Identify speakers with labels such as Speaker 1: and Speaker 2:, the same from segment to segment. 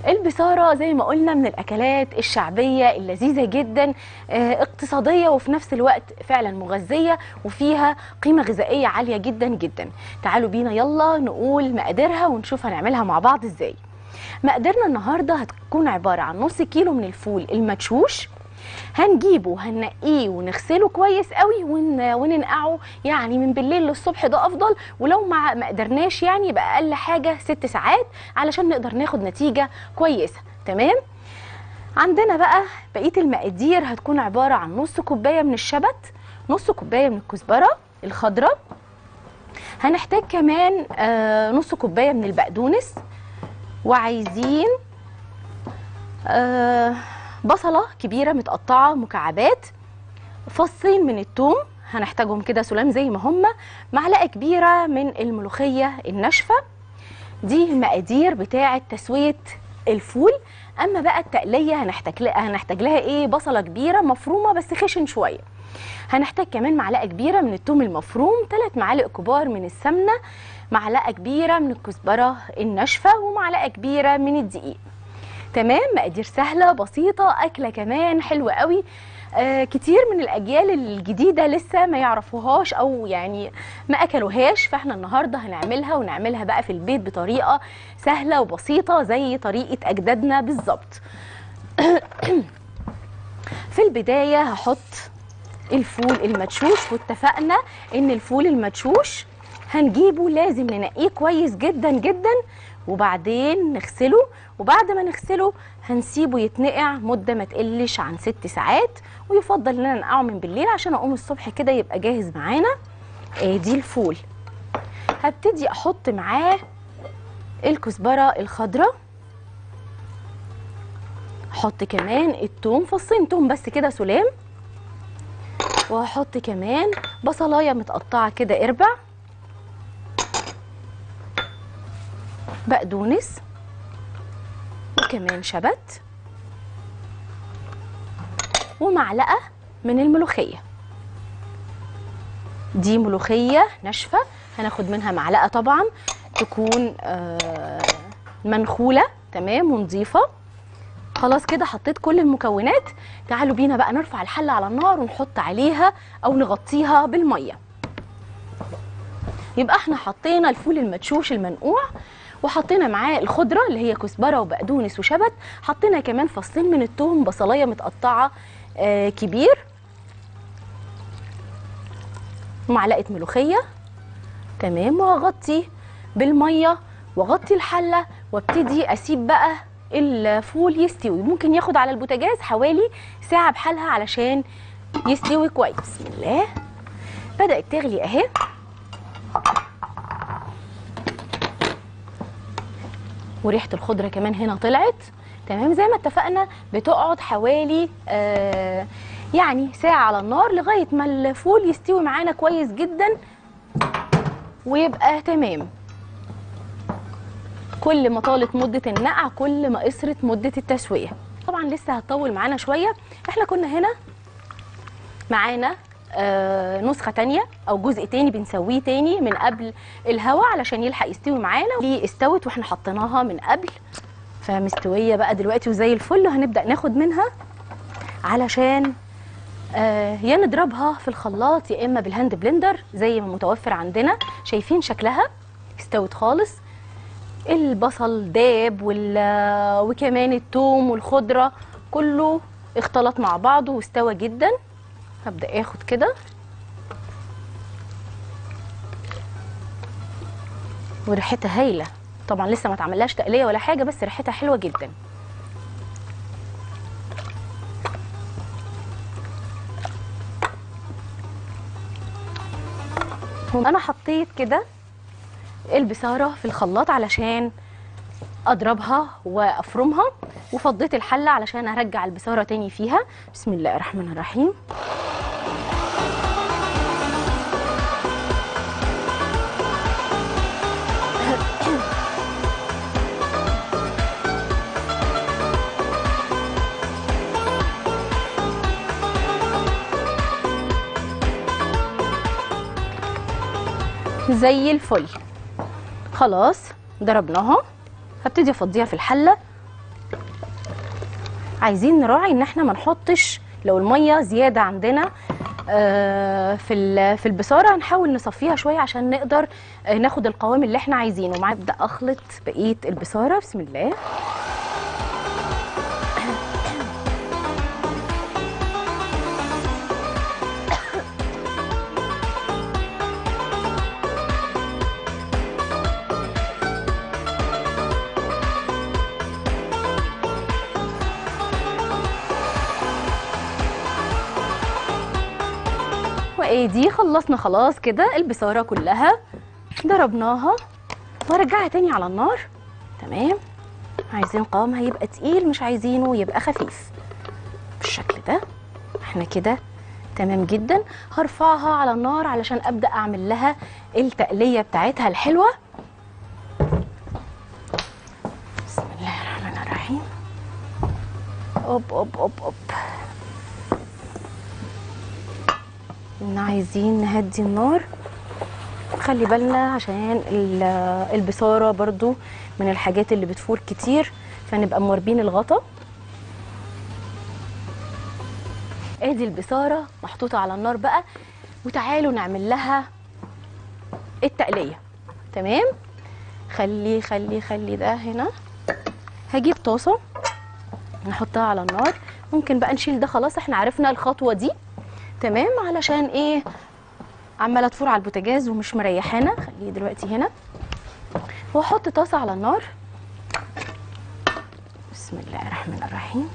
Speaker 1: البصارة زي ما قلنا من الأكلات الشعبية اللذيذة جدا آه، اقتصادية وفي نفس الوقت فعلا مغذية وفيها قيمة غذائية عالية جدا جدا تعالوا بينا يلا نقول مقاديرها ونشوف هنعملها مع بعض ازاي مقاديرنا النهاردة هتكون عبارة عن نص كيلو من الفول المدشوش هنجيبه هنقيه ونغسله كويس قوي ون... وننقعه يعني من بالليل للصبح ده افضل ولو ما ما قدرناش يعني يبقى اقل حاجه ست ساعات علشان نقدر ناخد نتيجه كويسه تمام عندنا بقى بقيه المقادير هتكون عباره عن نص كوبايه من الشبت نص كوبايه من الكزبره الخضراء هنحتاج كمان آه نص كوبايه من البقدونس وعايزين آه بصله كبيره متقطعه مكعبات فصين من الثوم هنحتاجهم كده سلام زي ما هم معلقه كبيره من الملوخيه الناشفه دي المقادير بتاعه تسويه الفول اما بقى التقليه هنحتاج لها هنحتاج لها ايه بصله كبيره مفرومه بس خشن شويه هنحتاج كمان معلقه كبيره من الثوم المفروم ثلاث معالق كبار من السمنه معلقه كبيره من الكزبره الناشفه ومعلقه كبيره من الدقيق تمام مقادير سهله بسيطه اكله كمان حلوه قوي آه كتير من الاجيال الجديده لسه ما يعرفوهاش او يعني ما اكلوهاش فاحنا النهارده هنعملها ونعملها بقى في البيت بطريقه سهله وبسيطه زي طريقه اجدادنا بالظبط في البدايه هحط الفول المدشوش واتفقنا ان الفول المدشوش هنجيبه لازم ننقيه كويس جدا جدا وبعدين نغسله وبعد ما نغسله هنسيبه يتنقع مدة ما تقلش عن ست ساعات ويفضل اننا ننقعه من بالليل عشان اقوم الصبح كده يبقى جاهز معانا ادي الفول هبتدي احط معاه الكزبرة الخضراء احط كمان التوم فصين توم بس كده سلام وهحط كمان بصلايه متقطعه كده اربع بقدونس وكمان شبت ومعلقه من الملوخيه دي ملوخيه ناشفه هناخد منها معلقه طبعا تكون آه، منخوله تمام ونظيفه خلاص كده حطيت كل المكونات تعالوا بينا بقى نرفع الحله على النار ونحط عليها او نغطيها بالميه يبقى احنا حطينا الفول المدشوش المنقوع وحطينا معاه الخضره اللي هي كزبره وبقدونس وشبت حطينا كمان فصين من الثوم بصلايه متقطعه آه كبير معلقه ملوخيه تمام وهغطي بالميه واغطي الحله وابتدي اسيب بقى الفول يستوي ممكن ياخد على البوتاجاز حوالي ساعه بحالها علشان يستوي كويس بسم الله بدات تغلي اهي وريحه الخضره كمان هنا طلعت تمام زي ما اتفقنا بتقعد حوالي آه يعني ساعه على النار لغايه ما الفول يستوي معانا كويس جدا ويبقى تمام كل ما طالت مده النقع كل ما قصرت مده التسويه طبعا لسه هتطول معانا شويه احنا كنا هنا معانا آه نسخه تانية او جزء تاني بنسويه تاني من قبل الهواء علشان يلحق يستوي معانا دي استوت واحنا حطيناها من قبل فمستويه بقى دلوقتي وزي الفل هنبدا ناخد منها علشان آه يا نضربها في الخلاط يا اما بالهاند بلندر زي ما متوفر عندنا شايفين شكلها استوت خالص البصل داب وال وكمان التوم والخضره كله اختلط مع بعضه واستوى جدا هبدا اخد كده وريحتها هايله طبعا لسه ما اتعملهاش تقليه ولا حاجه بس ريحتها حلوه جدا انا حطيت كده البصاره في الخلاط علشان اضربها وافرمها وفضيت الحله علشان ارجع البصاره تاني فيها بسم الله الرحمن الرحيم زي الفل خلاص ضربناها هبتدي افضيها في الحله عايزين نراعي ان احنا ما نحطش لو الميه زياده عندنا آه، في ال- في البصاره هنحاول نصفيها شويه عشان نقدر آه، ناخد القوام اللي احنا عايزينه معايا ابدا اخلط بقيه البصاره بسم الله وايه دي خلصنا خلاص كده البصاره كلها ضربناها وارجعها تاني على النار تمام عايزين قوامها يبقى تقيل مش عايزينه يبقى خفيف بالشكل ده احنا كده تمام جدا هرفعها على النار علشان ابدا اعمل لها التقليه بتاعتها الحلوه بسم الله الرحمن الرحيم اوب اوب اوب اوب إن عايزين نهدي النار خلي بالنا عشان ال- البصارة برضو من الحاجات اللي بتفور كتير فنبقى مواربين الغطا ادي البصارة محطوطة على النار بقى وتعالوا نعمل لها التقلية تمام خلي خلي خلي ده هنا هجيب طاسة نحطها على النار ممكن بقى نشيل ده خلاص احنا عرفنا الخطوة دي تمام علشان ايه عماله تفور على البوتاجاز ومش مريحانا خليه دلوقتي هنا واحط طاسه على النار بسم الله الرحمن الرحيم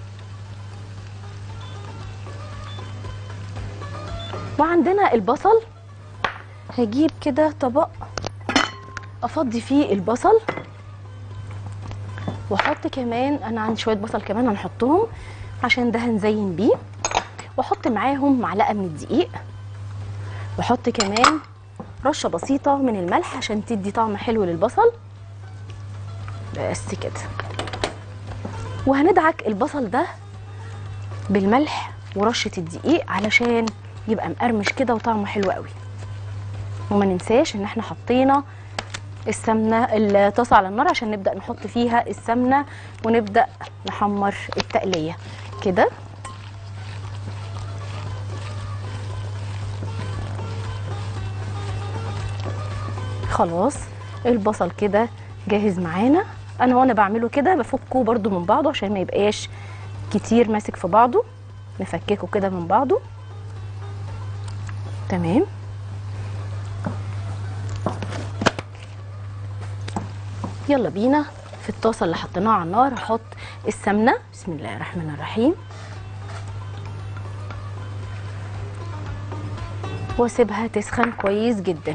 Speaker 1: وعندنا البصل هجيب كده طبق افضي فيه البصل واحط كمان انا عندي شويه بصل كمان هنحطهم عشان ده هنزين بيه واحط معاهم معلقه من الدقيق واحط كمان رشه بسيطه من الملح عشان تدي طعم حلو للبصل بس كده وهندعك البصل ده بالملح ورشه الدقيق علشان يبقى مقرمش كده وطعمه حلو قوي وما ننساش ان احنا حطينا السمنه الطاسه على النار عشان نبدا نحط فيها السمنه ونبدا نحمر التقليه كده خلاص البصل كده جاهز معانا انا وانا بعمله كده بفكه برده من بعضه عشان ما يبقاش كتير ماسك في بعضه نفككه كده من بعضه تمام يلا بينا في الطاسه اللي حطيناها على النار هحط السمنه بسم الله الرحمن الرحيم واسيبها تسخن كويس جدا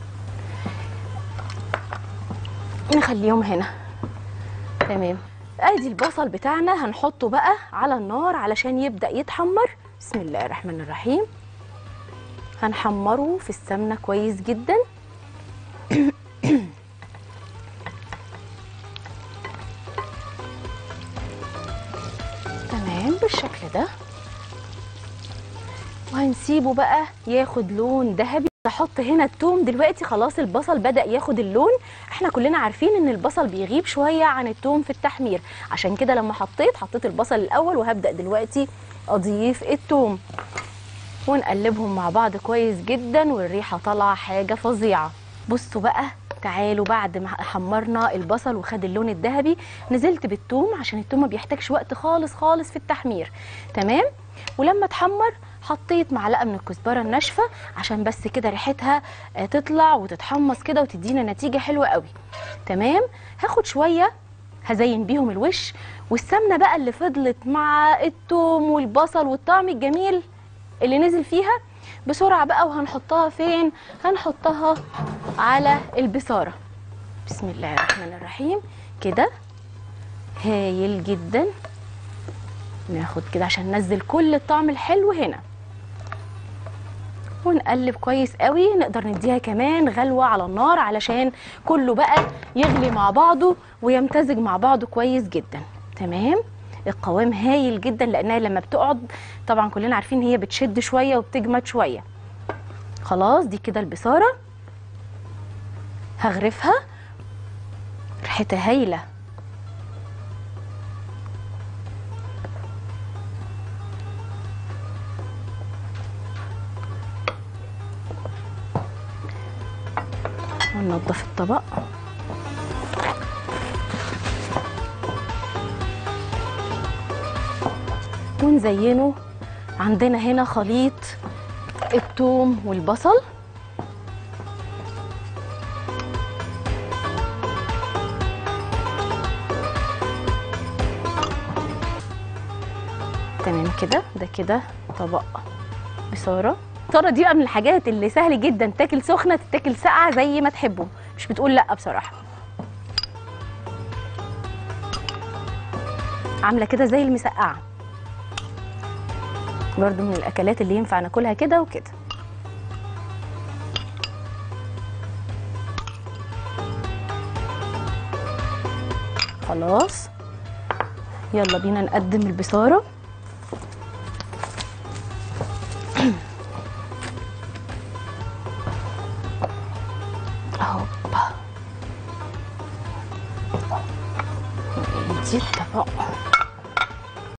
Speaker 1: نخليهم هنا تمام ادي البصل بتاعنا هنحطه بقى على النار علشان يبدا يتحمر بسم الله الرحمن الرحيم هنحمره في السمنه كويس جدا تمام بالشكل ده وهنسيبه بقى ياخد لون ذهبي احط هنا التوم دلوقتي خلاص البصل بدا ياخد اللون احنا كلنا عارفين ان البصل بيغيب شويه عن التوم في التحمير عشان كده لما حطيت حطيت البصل الاول وهبدا دلوقتي اضيف التوم ونقلبهم مع بعض كويس جدا والريحه طالعه حاجه فظيعه بصوا بقى تعالوا بعد ما حمرنا البصل وخد اللون الذهبي نزلت بالثوم عشان الثوم ما بيحتاجش وقت خالص خالص في التحمير تمام ولما اتحمر حطيت معلقه من الكزبره الناشفه عشان بس كده ريحتها آه، تطلع وتتحمص كده وتدينا نتيجه حلوه قوي تمام هاخد شويه هزين بيهم الوش والسمنه بقى اللي فضلت مع الثوم والبصل والطعم الجميل اللي نزل فيها بسرعه بقى وهنحطها فين هنحطها على البصاره بسم الله الرحمن الرحيم كده هايل جدا ناخد كده عشان ننزل كل الطعم الحلو هنا ونقلب كويس قوي نقدر نديها كمان غلوة على النار علشان كله بقى يغلي مع بعضه ويمتزج مع بعضه كويس جدا تمام القوام هايل جدا لانها لما بتقعد طبعا كلنا عارفين هي بتشد شويه وبتجمد شويه خلاص دي كده البصاره هغرفها ريحتها هايله وننضف الطبق ونزينه عندنا هنا خليط الثوم والبصل تمام كده ده كده طبق بصاره البصاره دي بقى من الحاجات اللي سهل جدا تاكل سخنه تتاكل ساقعه زي ما تحبوا مش بتقول لا بصراحه عامله كده زي المسقعه برضو من الاكلات اللي ينفع ناكلها كده وكده خلاص يلا بينا نقدم البصاره هوبا دي الطبق